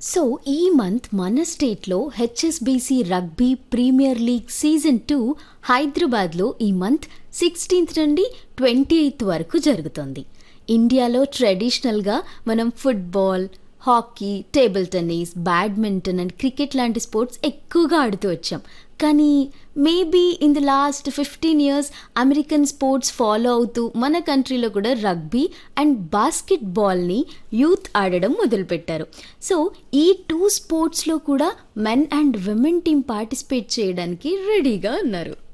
so ఈ month మన స్టేట్లో HSBC rugby premier league season two హైదరాబాద్లో ఈ మంత్ సిక్స్టీన్త్ నుండి ట్వంటీ ఎయిత్ వరకు జరుగుతుంది ఇండియాలో ట్రెడిషనల్గా మనం football hockey table tennis badminton and cricket లాంటి స్పోర్ట్స్ ఎక్కువగా ఆడుతూ వచ్చాం కానీ maybe in the last fifteen years American sports follow అవుతూ మన కంట్రీలో కూడా రగ్బీ అండ్ బాస్కెట్ బాల్ని యూత్ ఆడడం మొదలుపెట్టారు సో ఈ టూ స్పోర్ట్స్లో కూడా men and women team participate చేయడానికి రెడీగా ఉన్నారు